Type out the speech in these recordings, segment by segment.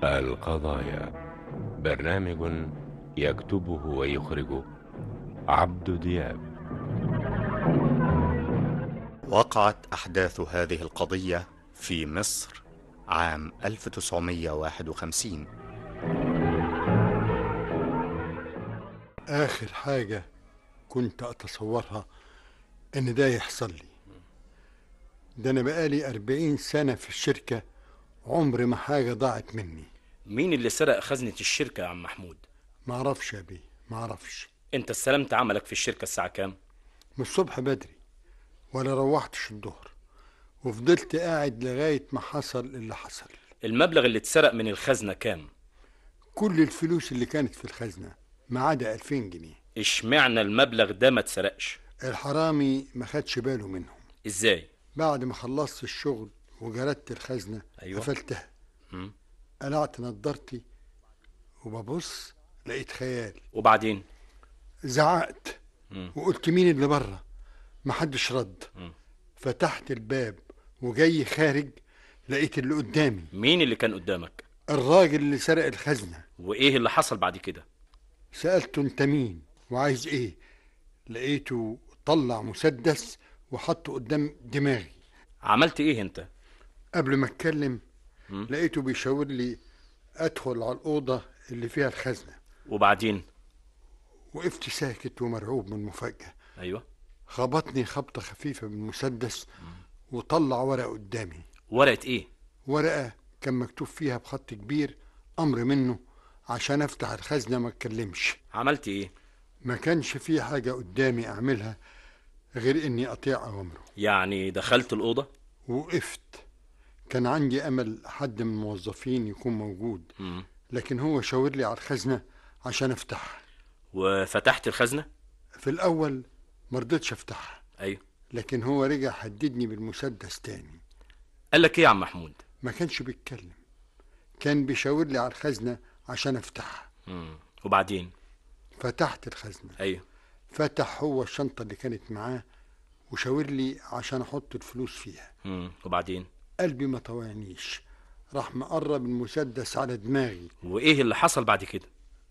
القضايا برنامج يكتبه ويخرجه عبد دياب وقعت أحداث هذه القضية في مصر عام 1951 آخر حاجة كنت أتصورها إن ده يحصل لي ده أنا بقالي أربعين سنة في الشركة عمر ما حاجة ضاعت مني مين اللي سرق خزنة الشركة يا عم محمود معرفش يا بيه معرفش انت استلمت عملك في الشركة الساعة كام من الصبح بدري ولا روحتش الظهر وفضلت قاعد لغاية ما حصل اللي حصل المبلغ اللي اتسرق من الخزنة كام كل الفلوس اللي كانت في الخزنة ما عدا 2000 جنيه اشمعنى المبلغ ده ما اتسرقش الحرامي ما خدش باله منهم ازاي بعد ما خلصت الشغل وجردت الخزنة أيوة. قفلتها مم. قلعت نضارتي وببص لقيت خيال وبعدين زعقت مم. وقلت مين اللي بره محدش رد مم. فتحت الباب وجاي خارج لقيت اللي قدامي مين اللي كان قدامك الراجل اللي سرق الخزنة وايه اللي حصل بعد كده سألته انت مين وعايز ايه لقيته طلع مسدس وحطه قدام دماغي عملت ايه انت قبل ما اتكلم مم. لقيته بيشاور لي ادخل على الأوضة اللي فيها الخزنة وبعدين وقفت ساكت ومرعوب من المفاجأة ايوه خبطني خبطة خفيفة بالمسدس وطلع ورقة قدامي ورقة ايه ورقة كان مكتوب فيها بخط كبير أمر منه عشان أفتح الخزنة ما أتكلمش عملت ايه ما كانش في حاجة قدامي أعملها غير إني أطيع أوامره يعني دخلت الأوضة وقفت كان عندي أمل حد من الموظفين يكون موجود مم. لكن هو شاور لي على الخزنة عشان أفتحها وفتحت الخزنة في الأول مرضتش أفتحها ايوه لكن هو رجع هددني بالمسدس تاني قال لك ايه يا عم محمود ما كانش بيتكلم كان بيشاور لي على الخزنة عشان أفتحها مم. وبعدين فتحت الخزنة ايوه فتح هو الشنطة اللي كانت معاه وشاور لي عشان أحط الفلوس فيها مم. وبعدين قلبي ما طوعنيش راح مقرب المسدس على دماغي وايه اللي حصل بعد كده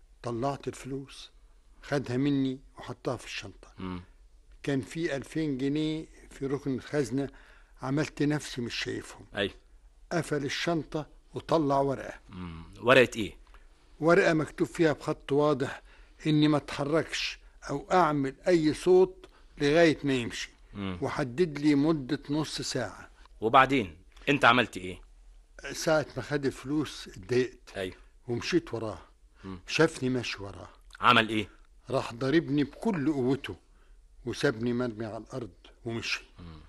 طلعت الفلوس خدها مني وحطها في الشنطة مم. كان في ألفين جنيه في ركن الخزنة عملت نفسي مش شايفهم ايوه قفل الشنطة وطلع ورقة مم. ورقة ايه ورقة مكتوب فيها بخط واضح إني ما اتحركش أو أعمل أي صوت لغاية ما يمشي مم. وحدد لي مدة نص ساعة وبعدين انت عملت ايه ساعة ما خد الفلوس اتضايقت ايوه ومشيت وراه مم. شافني ماشي وراه عمل ايه راح ضربني بكل قوته وسابني مرمي على الأرض ومشي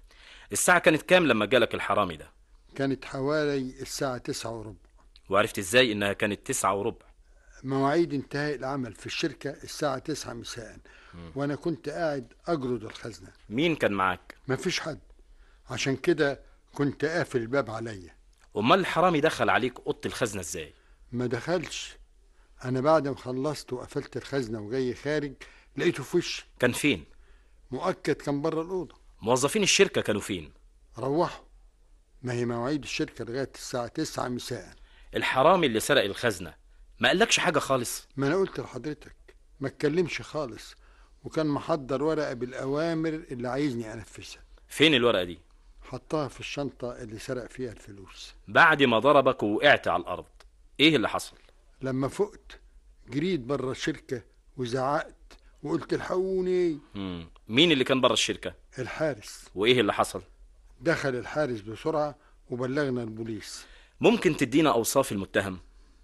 الساعة كانت كام لما جالك الحرامي ده كانت حوالي الساعة تسعة وربع وعرفت ازاي انها كانت تسعة وربع مواعيد انتهاء العمل في الشركة الساعة تسعة مساء وأنا كنت قاعد أجرد الخزنة مين كان معاك مفيش حد عشان كده كنت قافل الباب عليا امال الحرامي دخل عليك اوضه الخزنه ازاي ما دخلش أنا بعد ما خلصت وقفلت الخزنة وجاي خارج لقيته في وشي كان فين مؤكد كان بره الأوضة موظفين الشركه كانوا فين روحوا ما هي مواعيد الشركة لغاية الساعة تسعة مساء الحرامي اللي سرق الخزنه ما قالكش حاجه خالص ما أنا قلت لحضرتك ما اتكلمش خالص وكان محضر ورقة بالأوامر اللي عايزني أنفذها فين الورقه دي حطها في الشنطة اللي سرق فيها الفلوس بعد ما ضربك ووقعت على الارض ايه اللي حصل لما فقت جريت بره الشركة وزعقت وقلت الحقوني مم. مين اللي كان بره الشركه الحارس وايه اللي حصل دخل الحارس بسرعة وبلغنا البوليس ممكن تدينا اوصاف المتهم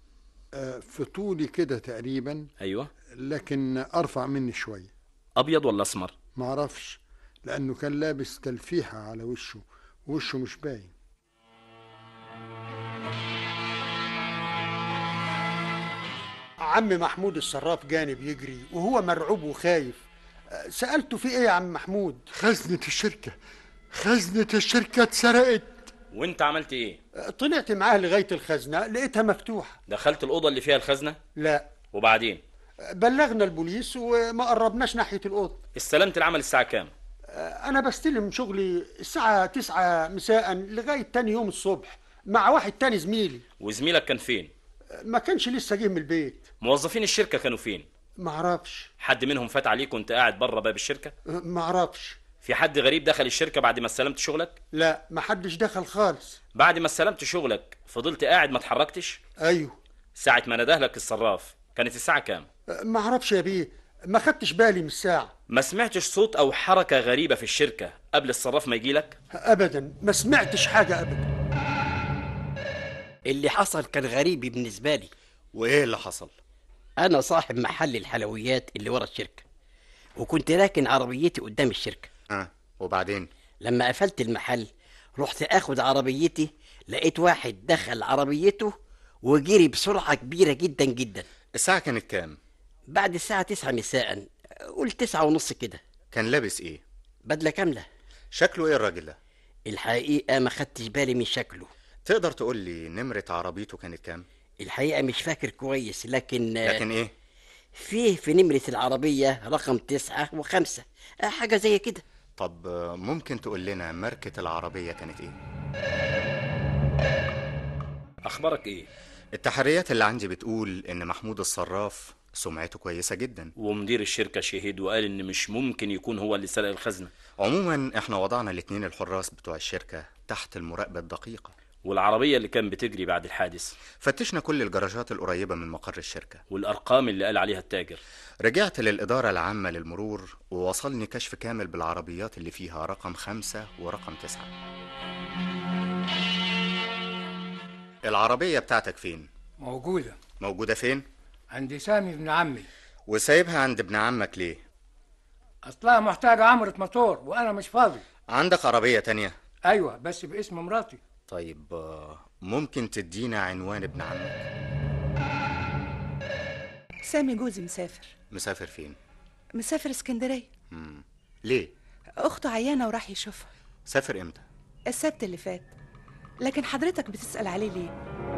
آه، في طولي كده تقريبا ايوه لكن أرفع مني شوية ابيض ولا اسمر معرفش لأنه كان لابس تلفيحة على وشه وشه مش باين عم محمود الصراف جانب يجري وهو مرعوب وخايف أه، سألته في ايه يا عم محمود خزنة الشركة خزنة الشركة اتسرقت وانت عملت ايه أه، طلعت معاه لغاية الخزنة لقيتها مفتوحة دخلت الاوضه اللي فيها الخزنه لا وبعدين أه، بلغنا البوليس وما قربناش ناحية الأوضة استلمت العمل الساعه كام أه، أنا بستلم شغلي الساعة تسعة مساء لغاية تاني يوم الصبح مع واحد تاني زميلي وزميلك كان فين ما كانش لسه جه من البيت موظفين الشركه كانوا فين معرفش حد منهم فات عليك وانت قاعد بره باب الشركه معرفش في حد غريب دخل الشركه بعد ما استلمت شغلك لا محدش دخل خالص بعد ما استلمت شغلك فضلت قاعد ما اتحركتش ايوه ساعه ما نده لك الصراف كانت الساعه كام معرفش يا بيه ما خدتش بالي من الساعة ما سمعتش صوت او حركه غريبه في الشركه قبل الصراف ما يجي لك ابدا ما سمعتش حاجة ابدا اللي حصل كان غريب بالنسبة لي وايه اللي حصل أنا صاحب محل الحلويات اللي ورا الشركة وكنت راكن عربيتي قدام الشركة ها وبعدين لما قفلت المحل رحت اخد عربيتي لقيت واحد دخل عربيته وجري بسرعة كبيرة جدا جدا الساعة كانت كام بعد الساعة تسعة مساء قول تسعة ونص كده كان لابس ايه بدلة كاملة شكله ايه الراجل ده الحقيقة ما خدتش بالي من شكله تقدر تقول لي نمرة عربيته كانت كام الحقيقة مش فاكر كويس لكن لكن ايه فيه في نمرة العربية رقم تسعة وخمسة آه، حاجة زي كده طب آه، ممكن تقول لنا ماركة العربية كانت ايه اخبارك ايه التحريات اللي عندي بتقول ان محمود الصراف سمعته كويسة جدا ومدير الشركه شهد وقال ان مش ممكن يكون هو اللي سرق الخزنه عموما احنا وضعنا الاتنين الحراس بتوع الشركة تحت المراقبة الدقيقة والعربيه اللي كان بتجري بعد الحادث فتشنا كل الجراجات القريبة من مقر الشركة والارقام اللي قال عليها التاجر رجعت للإدارة العامة للمرور ووصلني كشف كامل بالعربيات اللي فيها رقم خمسة ورقم تسعة العربية بتاعتك فين؟ موجودة موجودة فين؟ عند سامي ابن عمي وسايبها عند ابن عمك ليه؟ أصلها محتاجة عمرة موتور وأنا مش فاضي عندك عربية تانية؟ أيوة بس باسم مراتي طيب آه، ممكن تدينا عنوان ابن عمك سامي جوزي مسافر مسافر فين؟ مسافر اسكندرية ليه؟ أخته عيانة وراح يشوفها سافر امتى؟ السبت اللي فات لكن حضرتك بتسأل عليه ليه؟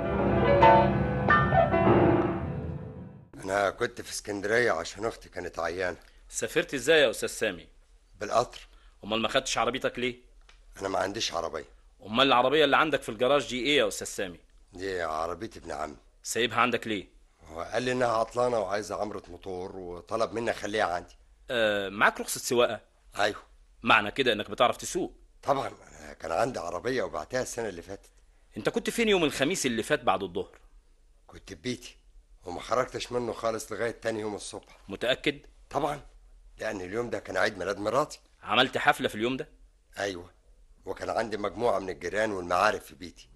أنا كنت في اسكندرية عشان أختي كانت عيانة سافرت ازاي يا استاذ سامي بالقطر امال ما خدتش عربيتك ليه أنا ما عنديش عربية امال العربيه اللي عندك في الجراج دي ايه يا استاذ سامي دي عربية ابن عمي سايبها عندك ليه هو قال لي إنها عطلانة وعايزة عمرة موتور وطلب مني أخليها عندي آه معاك رخصه سواقه أيوه معنى كده انك بتعرف تسوق طبعا أنا كان عندي عربية وبعتها السنة اللي فاتت انت كنت فين يوم الخميس اللي فات بعد الظهر كنت في بيتي وما خرجتش منه خالص لغاية تاني يوم الصبح متاكد طبعا لأن اليوم ده كان عيد ميلاد مراتي عملت حفله في اليوم ده أيوه وكان عندي مجموعة من الجيران والمعارف في بيتي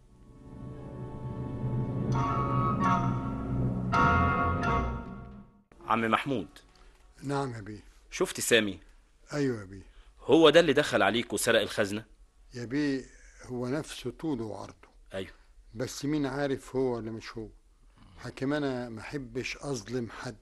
عم محمود نعم يا بيه شفت سامي ايوه يا بيه هو ده اللي دخل عليك وسرق الخزنه يا بيه هو نفسه طوله وعرضه ايوه بس مين عارف هو ولا مش هو حكيم انا ما احبش اظلم حد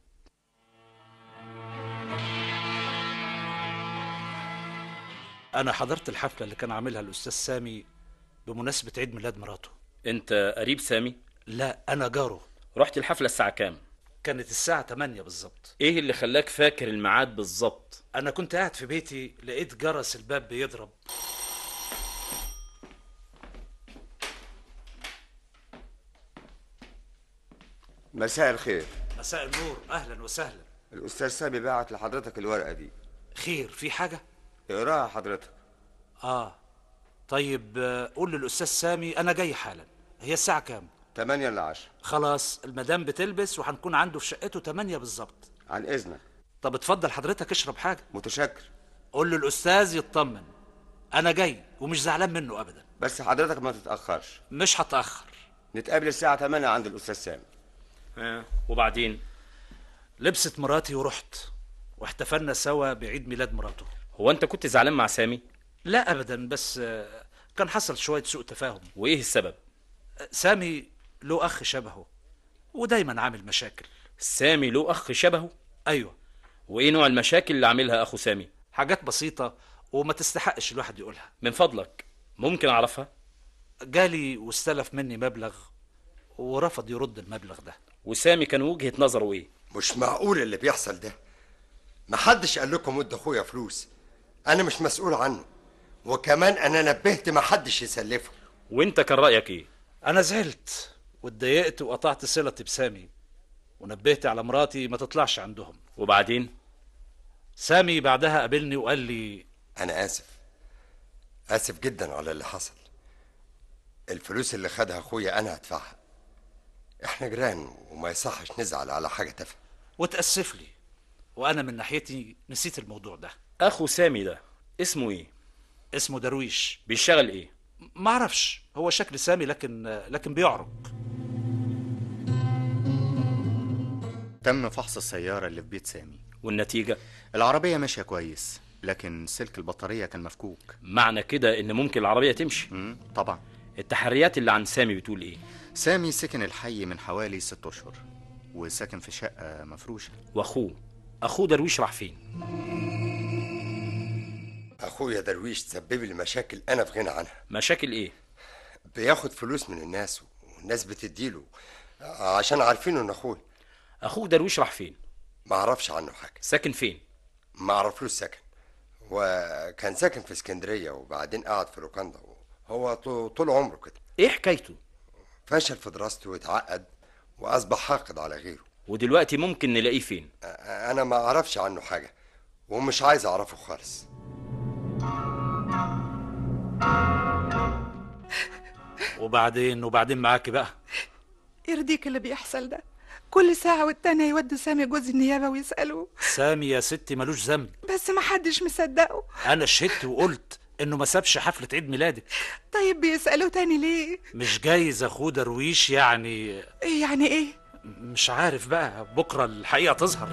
أنا حضرت الحفلة اللي كان عاملها الأستاذ سامي بمناسبة عيد ميلاد مراته انت قريب سامي لا أنا جاره رحت الحفله الساعه كام كانت الساعة 8 بالظبط ايه اللي خلاك فاكر الميعاد بالظبط أنا كنت قاعد في بيتي لقيت جرس الباب بيضرب مساء الخير مساء النور أهلا وسهلا الأستاذ سامي بعت لحضرتك الورقة دي خير في حاجة؟ اقراها حضرتك آه طيب آه، قول للأستاذ سامي أنا جاي حالا هي الساعة كام؟ 8 ل 10 خلاص المدام بتلبس وهنكون عنده في شقته 8 بالظبط عن إذنك طب اتفضل حضرتك اشرب حاجة متشكر قول للأستاذ يطمن أنا جاي ومش زعلان منه أبدا بس حضرتك ما تتأخرش مش هتأخر نتقابل الساعة 8 عند الأستاذ سامي آه. وبعدين لبست مراتي ورحت واحتفلنا سوا بعيد ميلاد مراته هو انت كنت زعلان مع سامي لا ابدا بس آه، كان حصل شويه سوء تفاهم وايه السبب سامي له اخ شبهه ودايما عامل مشاكل سامي له اخ شبهه ايوه وايه نوع المشاكل اللي عاملها اخو سامي حاجات بسيطه وما تستحقش الواحد يقولها من فضلك ممكن اعرفها جالي واستلف مني مبلغ ورفض يرد المبلغ ده وسامي كان وجهة نظره ايه مش معقول اللي بيحصل ده محدش قال لكم ادوا اخويا فلوس انا مش مسؤول عنه وكمان انا نبهت محدش يسلفه وانت كان رايك ايه انا زعلت واتضايقت وقطعت صلتي بسامي ونبهت على مراتي ما تطلعش عندهم وبعدين سامي بعدها قابلني وقال لي انا اسف اسف جدا على اللي حصل الفلوس اللي خدها اخويا انا هدفعها احنا جيران وما يصحش نزعل على حاجه تافهه وتأسف لي وانا من ناحيتي نسيت الموضوع ده اخو سامي ده اسمه ايه اسمه درويش بيشتغل ايه معرفش هو شكل سامي لكن لكن بيعرج تم فحص السيارة اللي في بيت سامي والنتيجة العربية ماشية كويس لكن سلك البطارية كان مفكوك معنى كده ان ممكن العربية تمشي مم، طبعا التحريات اللي عن سامي بتقول ايه سامي سكن الحي من حوالي ست أشهر وساكن في شقة مفروشة واخوه اخوه درويش راح فين اخويا درويش سبب لي مشاكل انا في غنى عنها مشاكل ايه بياخد فلوس من الناس والناس بتديله عشان عارفين انه اخويا اخوك درويش راح فين ما اعرفش عنه حاجه ساكن فين ما اعرفلوش سكن وكان ساكن في اسكندريه وبعدين قعد في لوكاندا هو طو- طول عمره كده ايه حكايته فشل في دراسته واتعقد واصبح حاقد على غيره ودلوقتي ممكن نلاقيه فين أ- انا ما اعرفش عنه حاجه ومش عايز اعرفه خالص وبعدين وبعدين معاكي بقى يرضيك اللي بيحصل ده كل ساعة والتانية يودوا سامي جوز النيابة ويسألوه سامي يا ستي ملوش ذنب بس محدش مصدقه انا شهدت وقلت انه ما سابش حفله عيد ميلادك طيب بيسألوه تاني ليه مش جايز اخوه درويش يعني إيه يعني ايه مش عارف بقى بكره الحقيقه تظهر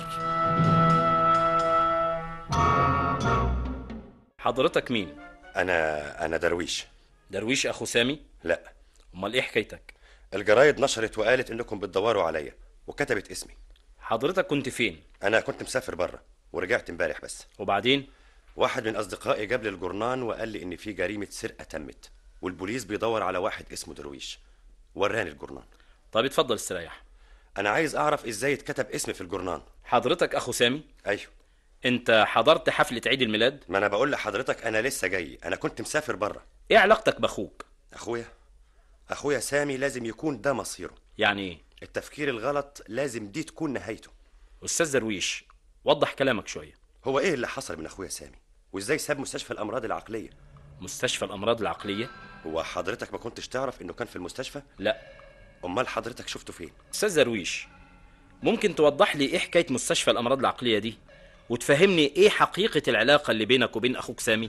حضرتك مين انا انا درويش درويش اخو سامي لا امال ايه حكايتك الجرايد نشرت وقالت انكم بتدوروا عليا وكتبت اسمي حضرتك كنت فين انا كنت مسافر بره ورجعت امبارح بس وبعدين واحد من اصدقائي جاب لي الجورنان وقال لي ان في جريمه سرقه تمت والبوليس بيدور على واحد اسمه درويش وراني الجورنان طب اتفضل استريح انا عايز اعرف ازاي اتكتب اسمي في الجورنان حضرتك اخو سامي ايوه انت حضرت حفلة عيد الميلاد ما انا بقول لحضرتك انا لسه جاي انا كنت مسافر بره ايه علاقتك باخوك اخويا اخويا سامي لازم يكون ده مصيره يعني ايه التفكير الغلط لازم دي تكون نهايته استاذ درويش وضح كلامك شوية هو ايه اللي حصل من اخويا سامي وازاي ساب مستشفى الامراض العقليه مستشفى الامراض العقلية هو حضرتك ما كنتش تعرف انه كان في المستشفى لا امال حضرتك شفته فين استاذ درويش ممكن توضح لي ايه حكاية مستشفى الامراض العقلية دي وتفهمني ايه حقيقة العلاقة اللي بينك وبين اخوك سامي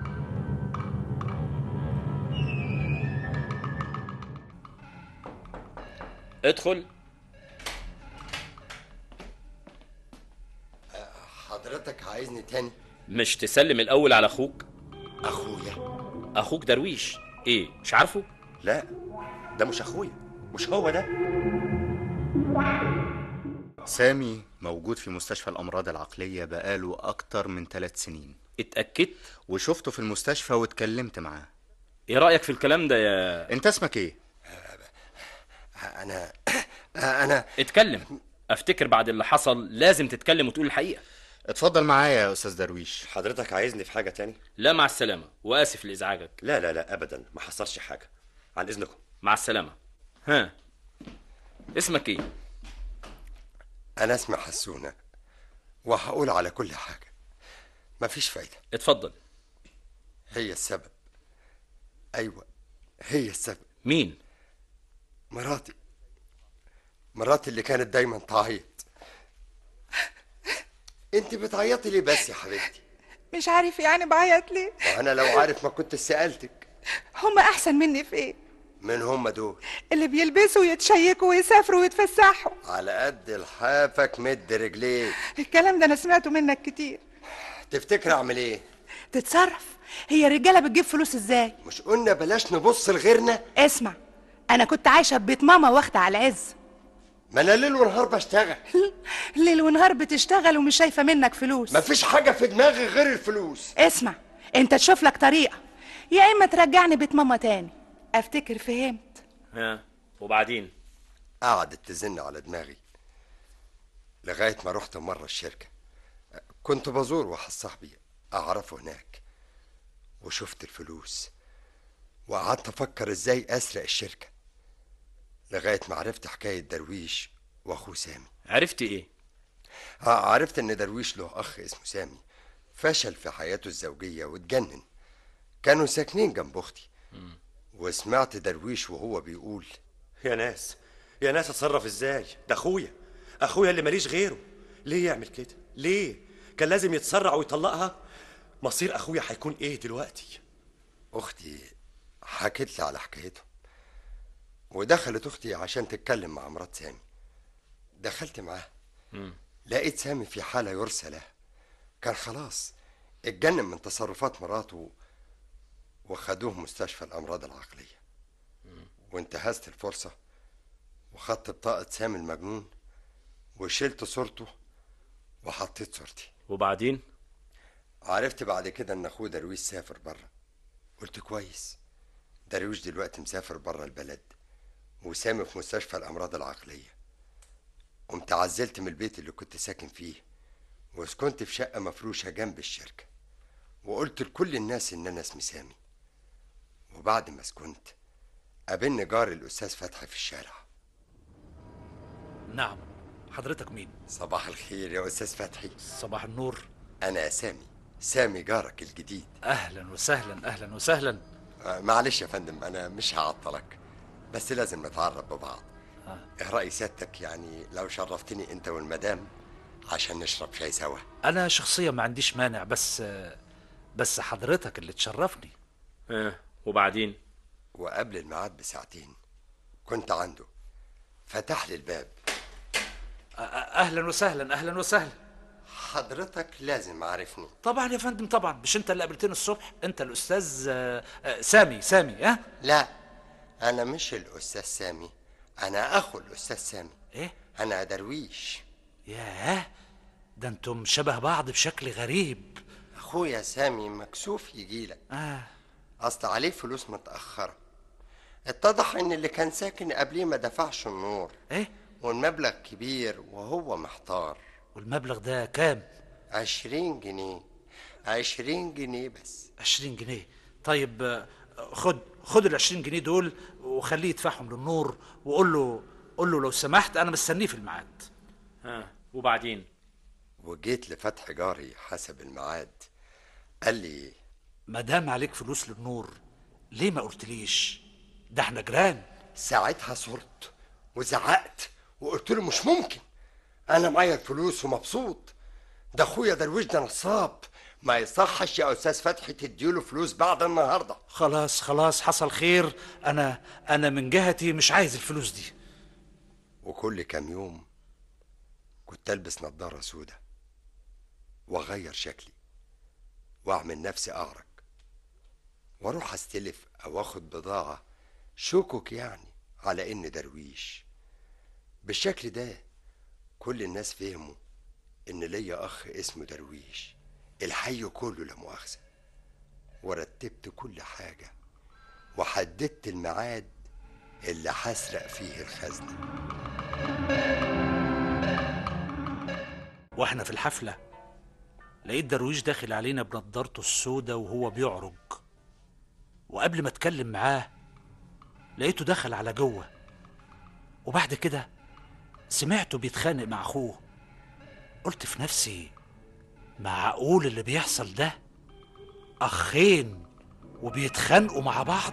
ادخل حضرتك عايزني تاني مش تسلم الاول على اخوك اخويا اخوك درويش ايه مش عارفه لا ده مش اخويا مش هو ده سامي موجود في مستشفى الأمراض العقلية بقاله أكتر من ثلاث سنين اتأكدت وشفته في المستشفى واتكلمت معاه ايه رأيك في الكلام ده يا انت اسمك ايه؟ انا انا اتكلم افتكر بعد اللي حصل لازم تتكلم وتقول الحقيقة اتفضل معايا يا أستاذ درويش حضرتك عايزني في حاجه تاني لا مع السلامة وآسف لإزعاجك لا لا لا ابدا ما حصلش حاجه عن اذنكم مع السلامة ها اسمك ايه انا اسمي حسونه وهقول على كل حاجه مفيش فايده اتفضل هي السبب ايوه هي السبب مين مراتي مراتي اللي كانت دايما تعيط انت بتعيطي ليه بس يا حبيبتي مش عارف يعني بعيط ليه وانا لو عارف ما كنت سالتك هما احسن مني في ايه من هم دول اللي بيلبسوا ويتشيكوا ويسافروا ويتفسحوا على قد لحافك مد رجليك الكلام ده انا سمعته منك كتير تفتكر اعمل ايه تتصرف هي الرجاله بتجيب فلوس ازاي مش قلنا بلاش نبص لغيرنا اسمع انا كنت عايشه في بيت ماما واخده على العز ما انا ليل ونهار بشتغل ليل ونهار بتشتغل ومش شايفه منك فلوس مفيش حاجه في دماغي غير الفلوس اسمع انت تشوف لك طريقه يا اما ترجعني بيت ماما تاني افتكر فهمت ها وبعدين قعدت تزن على دماغي لغايه ما رحت مره الشركه كنت بزور واحد صاحبي اعرفه هناك وشفت الفلوس وقعدت افكر ازاي اسرق الشركه لغاية ما عرفت حكاية درويش وأخوه سامي عرفت ايه آه عرفت إن درويش له أخ اسمه سامي فشل في حياته الزوجية واتجنن كانوا ساكنين جنب أختي وسمعت درويش وهو بيقول يا ناس يا ناس اتصرف ازاي ده اخويا اخويا اللي ماليش غيره ليه يعمل كده ليه كان لازم يتسرع ويطلقها مصير اخويا هيكون ايه دلوقتي أختي حكت لي على حكايته ودخلت أختي عشان تتكلم مع مرات سامي دخلت معاها لقيت سامي في حالة يرثى له كان خلاص اتجنن من تصرفات مراته وخدوه مستشفى الأمراض العقلية وانتهزت الفرصة وخدت بطاقة سامي المجنون وشلت صورته وحطيت صورتي وبعدين عرفت بعد كده ان اخوه درويش سافر بره قلت كويس درويش دلوقتي مسافر بره البلد وسامي في مستشفى الامراض العقليه قمت عزلت من البيت اللي كنت ساكن فيه وسكنت في شقه مفروشه جنب الشركه وقلت لكل الناس ان انا اسمي سامي وبعد ما سكنت قابلني جاري الاستاذ فتحي في الشارع نعم حضرتك مين صباح الخير يا استاذ فتحي صباح النور انا سامي سامي جارك الجديد اهلا وسهلا اهلا وسهلا آه، معلش يا فندم انا مش هعطلك بس لازم نتعرف ببعض آه. ايه رأي سيادتك يعني لو شرفتني انت والمدام عشان نشرب شاي سوا انا شخصيا ما عنديش مانع بس بس حضرتك اللي تشرفني اه وبعدين وقبل الميعاد بساعتين كنت عنده فتح لي الباب أ- اهلا وسهلا اهلا وسهلا حضرتك لازم عارفني طبعا يا فندم طبعا مش انت اللي قابلتني الصبح انت الاستاذ آه، آه، سامي سامي ها لا انا مش الاستاذ سامي انا اخو الاستاذ سامي ايه انا درويش ياه ده انتم شبه بعض بشكل غريب اخويا سامي مكسوف يجيلك اه اصل عليه فلوس متاخره اتضح ان اللي كان ساكن قبليه ما دفعش النور ايه والمبلغ كبير وهو محتار والمبلغ ده كام عشرين جنيه عشرين جنيه بس عشرين جنيه طيب آه، خد خد ال 20 جنيه دول وخليه يدفعهم للنور وقول له قول له لو سمحت انا مستنيه في الميعاد ها وبعدين وجيت لفتح جاري حسب الميعاد قال لي ما دام عليك فلوس للنور ليه ما قلتليش ده احنا جيران ساعتها صرت وزعقت وقلت له مش ممكن انا معايا الفلوس ومبسوط ده اخويا درويش ده نصاب ما يصحش يا استاذ فتحي تديله فلوس بعد النهارده خلاص خلاص حصل خير انا انا من جهتي مش عايز الفلوس دي وكل كام يوم كنت البس نظاره سودة واغير شكلي واعمل نفسي اعرج واروح استلف او اخد بضاعه شكك يعني على اني درويش بالشكل ده كل الناس فهموا ان ليا اخ اسمه درويش الحي كله لا مؤاخذه ورتبت كل حاجه وحددت الميعاد اللي هسرق فيه الخزنه واحنا في الحفله لقيت درويش داخل علينا بنضارته السوداء وهو بيعرج وقبل ما اتكلم معاه لقيته دخل على جوه وبعد كده سمعته بيتخانق مع اخوه قلت في نفسي معقول اللي بيحصل ده اخين وبيتخانقوا مع بعض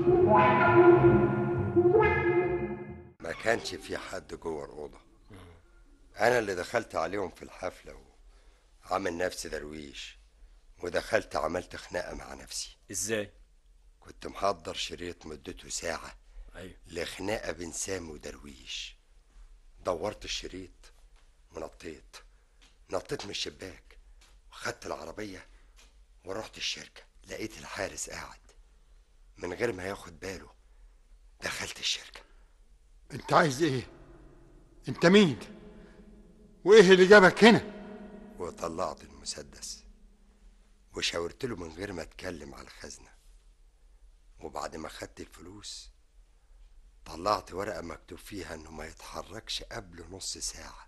ما كانش في حد جوه الأوضة أنا اللي دخلت عليهم في الحفلة وعامل نفسي درويش ودخلت عملت خناقة مع نفسي ازاي كنت محضر شريط مدته ساعة ايوه لخناقة بين سامي ودرويش دورت الشريط ونطيت نطيت من الشباك وخدت العربية ورحت الشركة لقيت الحارس قاعد من غير ما ياخد باله دخلت الشركة انت عايز ايه انت مين وايه اللي جابك هنا وطلعت المسدس وشاورت له من غير ما اتكلم على الخزنة وبعد ما خدت الفلوس طلعت ورقة مكتوب فيها انه ما يتحركش قبل نص ساعة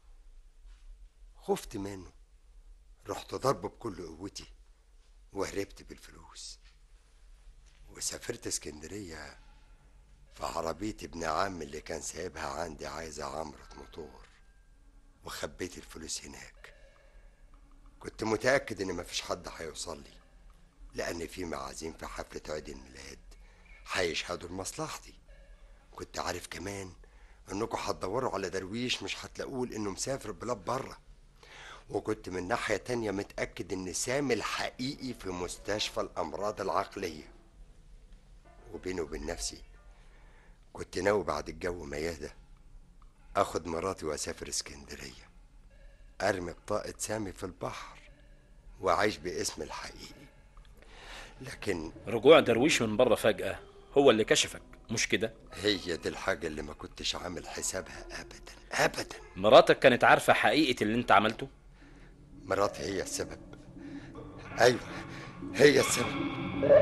خفت منه رحت ضربه بكل قوتي وهربت بالفلوس وسافرت اسكندرية فعربية ابن عم اللي كان سايبها عندي عايزة عمرة موتور وخبيت الفلوس هناك كنت متأكد إن مفيش حد هيوصل لي لأن في معازيم في حفلة عيد الميلاد هيشهدوا لمصلحتي كنت عارف كمان إنكم هتدوروا على درويش مش هتلاقوه لأنه مسافر بلاد بره وكنت من ناحية تانية متأكد إن سامي الحقيقي في مستشفى الأمراض العقلية وبيني وبين نفسي كنت ناوي بعد الجو ما يهدى اخد مراتي واسافر اسكندريه ارمي بطاقه سامي في البحر واعيش باسم الحقيقي لكن رجوع درويش من بره فجأة هو اللي كشفك مش كده هي دي الحاجه اللي ما كنتش عامل حسابها ابدا ابدا مراتك كانت عارفة حقيقة اللي انت عملته مراتي هي السبب ايوه هي السبب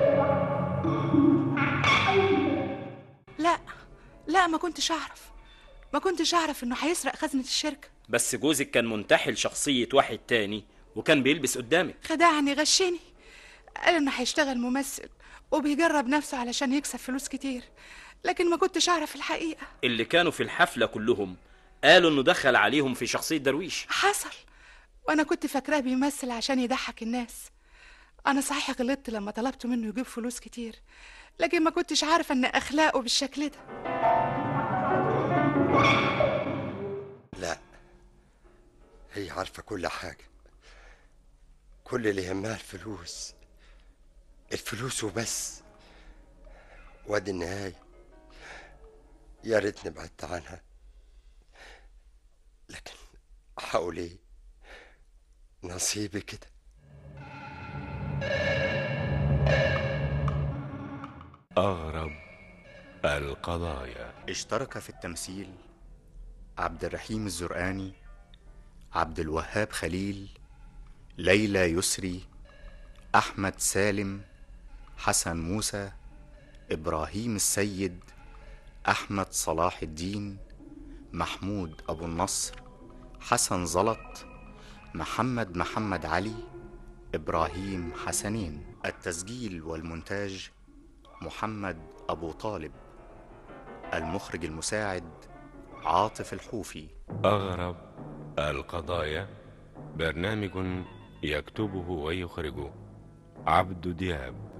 لا لا ما كنتش اعرف ما كنتش اعرف انه هيسرق خزنة الشركة بس جوزك كان منتحل شخصية واحد تاني وكان بيلبس قدامك خدعني غشني قال انه هيشتغل ممثل وبيجرب نفسه علشان يكسب فلوس كتير لكن ما كنتش اعرف الحقيقة اللي كانوا في الحفلة كلهم قالوا انه دخل عليهم في شخصية درويش حصل وانا كنت فاكراه بيمثل عشان يضحك الناس انا صحيح غلطت لما طلبت منه يجيب فلوس كتير لكن ما كنتش عارفة ان اخلاقه بالشكل ده لا هي عارفه كل حاجه كل اللي يهمها الفلوس الفلوس وبس وادي النهايه يا ريتني بعدت عنها لكن هقول ايه نصيبي كده أغرب القضايا اشترك في التمثيل عبد الرحيم الزرقاني عبد الوهاب خليل ليلى يسري احمد سالم حسن موسى ابراهيم السيد احمد صلاح الدين محمود ابو النصر حسن زلط محمد محمد علي ابراهيم حسنين التسجيل والمونتاج محمد ابو طالب المخرج المساعد عاطف الحوفي أغرب القضايا برنامج يكتبه ويخرجه عبد دياب